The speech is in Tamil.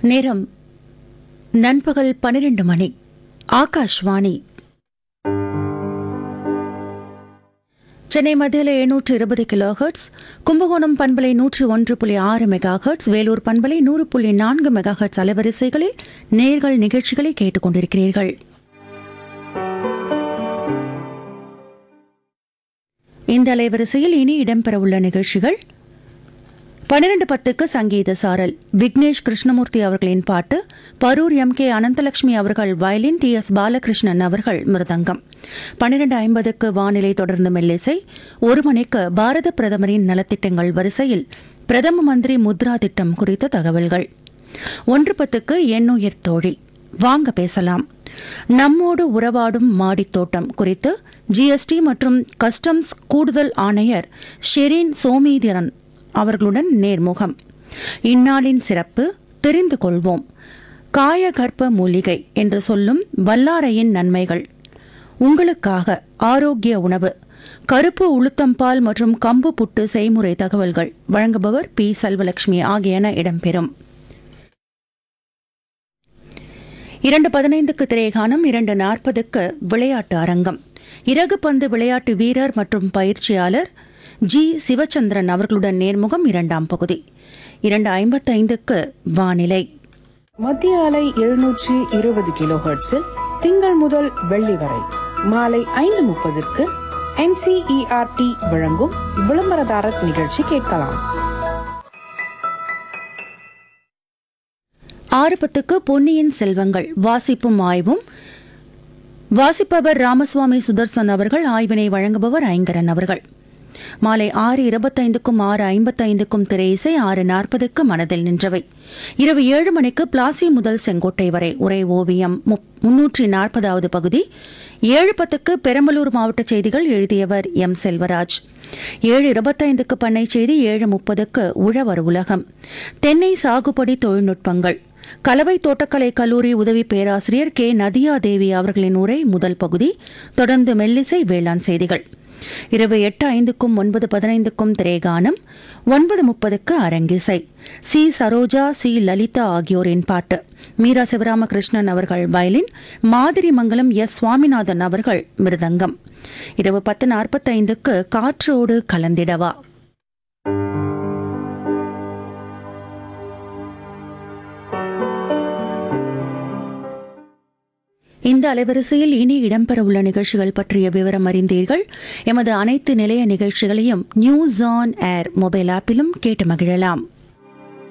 நேரம் நண்பகல் பன்னிரண்டு மணி ஆகாஷ்வாணி சென்னை மத்தியில் எழுநூற்று இருபது கிலோ ஹெர்ட்ஸ் கும்பகோணம் பண்பலை நூற்று ஒன்று புள்ளி ஆறு மெகா ஹெர்ட்ஸ் வேலூர் பண்பலை நூறு புள்ளி நான்கு மெகா ஹெர்ட்ஸ் அலைவரிசைகளில் நேர்கள் நிகழ்ச்சிகளை கேட்டுக்கொண்டிருக்கிறீர்கள் இந்த அலைவரிசையில் இனி இடம்பெறவுள்ள நிகழ்ச்சிகள் பன்னிரண்டு பத்துக்கு சங்கீத சாரல் விக்னேஷ் கிருஷ்ணமூர்த்தி அவர்களின் பாட்டு பரூர் எம் கே அனந்தலட்சுமி அவர்கள் வயலின் டி எஸ் பாலகிருஷ்ணன் அவர்கள் மிருதங்கம் பன்னிரண்டு ஐம்பதுக்கு வானிலை தொடர்ந்து மெல்லிசை ஒரு மணிக்கு பாரத பிரதமரின் நலத்திட்டங்கள் வரிசையில் பிரதம மந்திரி முத்ரா திட்டம் குறித்த தகவல்கள் ஒன்று பத்துக்கு எண்ணுயிர் தோழி வாங்க பேசலாம் நம்மோடு உறவாடும் மாடித் தோட்டம் குறித்து ஜிஎஸ்டி மற்றும் கஸ்டம்ஸ் கூடுதல் ஆணையர் ஷெரீன் சோமீதிரன் அவர்களுடன் நேர்முகம் இந்நாளின் சிறப்பு தெரிந்து கொள்வோம் காயகற்ப மூலிகை என்று சொல்லும் வல்லாரையின் நன்மைகள் உங்களுக்காக ஆரோக்கிய உணவு கருப்பு உளுத்தம்பால் மற்றும் கம்பு புட்டு செய்முறை தகவல்கள் வழங்குபவர் பி செல்வலட்சுமி ஆகியன இடம்பெறும் இரண்டு பதினைந்துக்கு திரைகானம் இரண்டு நாற்பதுக்கு விளையாட்டு அரங்கம் இறகு பந்து விளையாட்டு வீரர் மற்றும் பயிற்சியாளர் ஜி சிவச்சந்திரன் அவர்களுடன் நேர்முகம் இரண்டாம் பகுதி இரண்டு ஐம்பத்தைந்துக்கு வானிலை மத்திய அலை எழுநூற்றி இருபது கிலோ ஹெர்ட்ஸில் திங்கள் முதல் வெள்ளி வரை மாலை ஐந்து முப்பதற்கு என்சிஇஆர்டி வழங்கும் விளம்பரதாரர் நிகழ்ச்சி கேட்கலாம் ஆறு பத்துக்கு பொன்னியின் செல்வங்கள் வாசிப்பும் ஆய்வும் வாசிப்பவர் ராமசுவாமி சுதர்சன் அவர்கள் ஆய்வினை வழங்குபவர் ஐங்கரன் அவர்கள் மாலை ஆறு இருபத்தைந்துக்கும் ஆறு ஐம்பத்தைந்துக்கும் திரையிசை ஆறு நாற்பதுக்கு மனதில் நின்றவை இரவு ஏழு மணிக்கு பிளாசி முதல் செங்கோட்டை வரை உரை ஓவியம் முப்- முன்னூற்றி நாற்பதாவது பகுதி ஏழு பத்துக்கு பெரம்பலூர் மாவட்ட செய்திகள் எழுதியவர் எம் செல்வராஜ் ஏழு இருபத்தைந்துக்கு பண்ணை செய்தி ஏழு முப்பதுக்கு உழவர் உலகம் தென்னை சாகுபடி தொழில்நுட்பங்கள் கலவை தோட்டக்கலை கல்லூரி உதவி பேராசிரியர் கே நதியா தேவி அவர்களின் உரை முதல் பகுதி தொடர்ந்து மெல்லிசை வேளாண் செய்திகள் இரவு எட்டு ஐந்துக்கும் ஒன்பது பதினைந்துக்கும் திரேகானம் ஒன்பது முப்பதுக்கு அரங்கிசை சி சரோஜா சி லலிதா ஆகியோரின் பாட்டு மீரா சிவராமகிருஷ்ணன் அவர்கள் வயலின் மாதிரி மங்கலம் எஸ் சுவாமிநாதன் அவர்கள் மிருதங்கம் இரவு பத்து நாற்பத்தைந்துக்கு காற்றோடு கலந்திடவா இந்த அலைவரிசையில் இனி இடம்பெறவுள்ள நிகழ்ச்சிகள் பற்றிய விவரம் அறிந்தீர்கள் எமது அனைத்து நிலைய நிகழ்ச்சிகளையும் நியூஸ் ஆன் ஏர் மொபைல் ஆப்பிலும் கேட்டு மகிழலாம்